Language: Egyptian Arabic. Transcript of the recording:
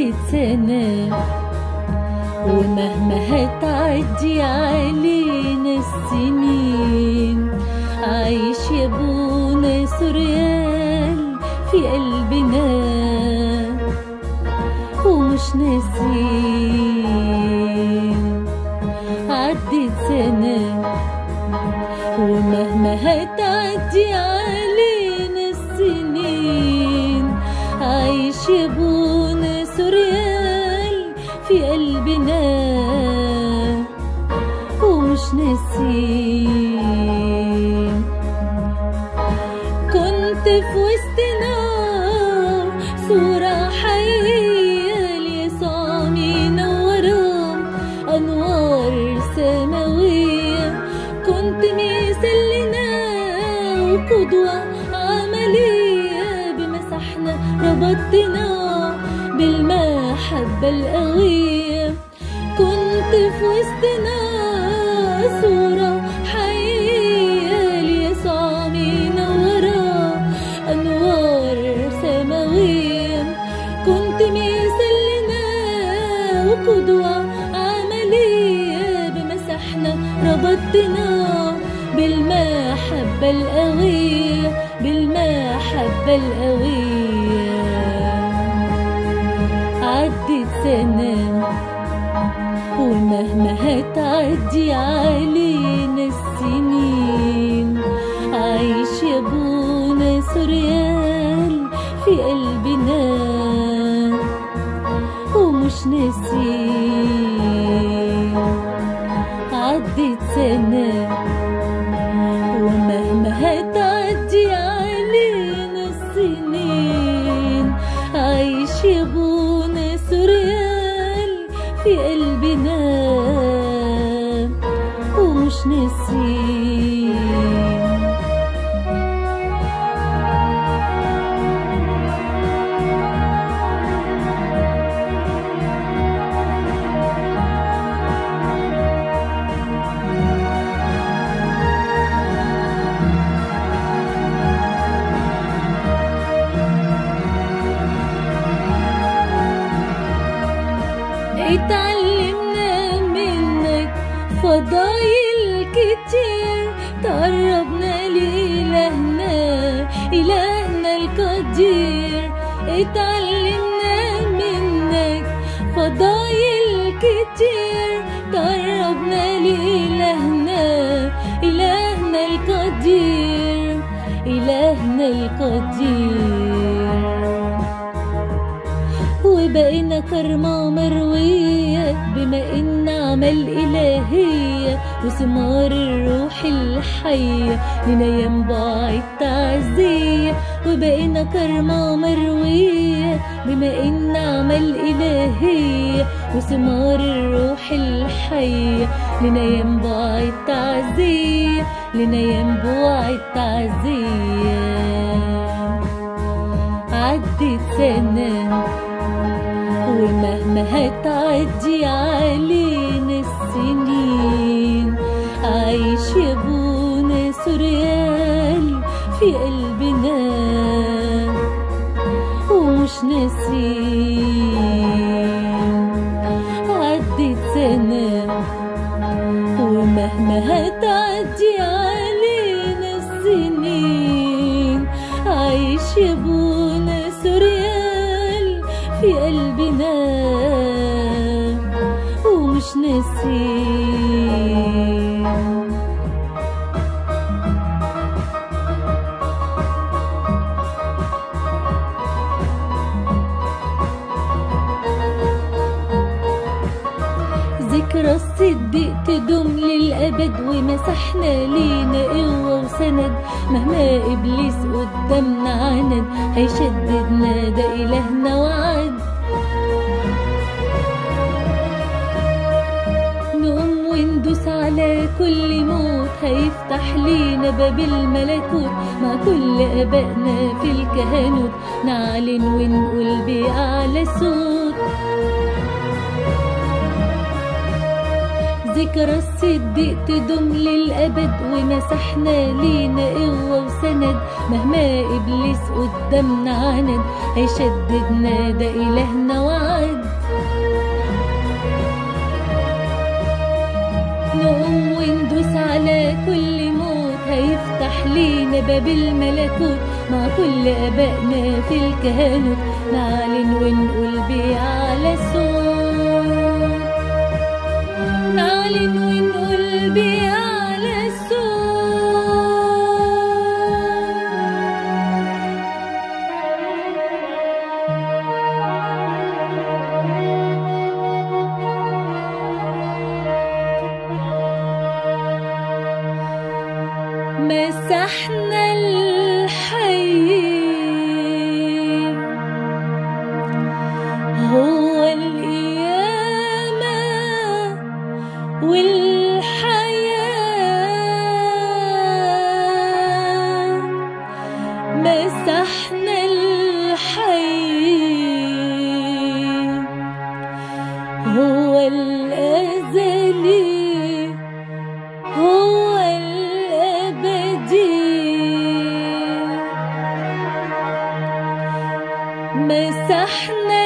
عدت سنة ومهما هتعدي علينا السنين عايش يا ابونا سوريال في قلبنا ومش ناسين عدت سنة ومهما هتعدي علينا السنين عايش يا ابونا سوريال في قلبنا ومش ناسين كنت في وسطنا صورة حية ليسوع منورة أنوار سماوية كنت مثلنا وقدوة عملية بمسحنا ربطنا بالمحبة القوية كنت في وسطنا صورة حية ليسوع منورة أنوار سماوية كنت مثلنا وقدوة عملية بمسحنا ربطنا بالمحبة القوية بالمحبة القوية عدت سنة ومهما هتعدي علينا السنين عايش يا ابونا سوريال في قلبنا ومش ناسين عدت سنة ومهما هتعدي علينا السنين عايش يا ابونا سوريال في قلبنا ومش ناسين اتعلمنا منك فضايل كتير تقربنا لإلهنا إلهنا القدير اتعلمنا منك فضايل كتير تقربنا لإلهنا إلهنا القدير إلهنا القدير وبقينا كرمة مروية بما إن عمل إلهية وثمار الروح الحية لنا ينبع التعزية وبقينا كرمة مروية بما إن عمل إلهية وثمار الروح الحية لنا ينبع التعزية لنا ينبوع التعزية عدت سنة ومهما هتعدي علينا السنين عايش يا ابونا سوريال في قلبنا ومش ناسين عدت سنة ومهما هتعدي علينا السنين عايش يا ابونا سوريال في قلبنا ومش ناسين ذكرى الصدق تدوم للأبد ومسحنا لينا قوة وسند مهما إبليس قدامنا عند هيشددنا ده إلهنا وعد نقوم وندوس على كل موت هيفتح لينا باب الملكوت مع كل أبائنا في الكهنوت نعلن ونقول بأعلى صوت ذكرى الصدق تدوم للأبد ومسحنا لينا قوة وسند مهما إبليس قدامنا عند هيشددنا ده إلهنا وعد نقوم وندوس على كل موت هيفتح لينا باب الملكوت مع كل آبائنا في الكهنوت نعلن ونقول بأعلى صوت نعلن ونقول بأعلى صوت مسحنا الحي هو القيامة والحياة مسحنا الحي هو الأزلي هو الأبدي مسحنا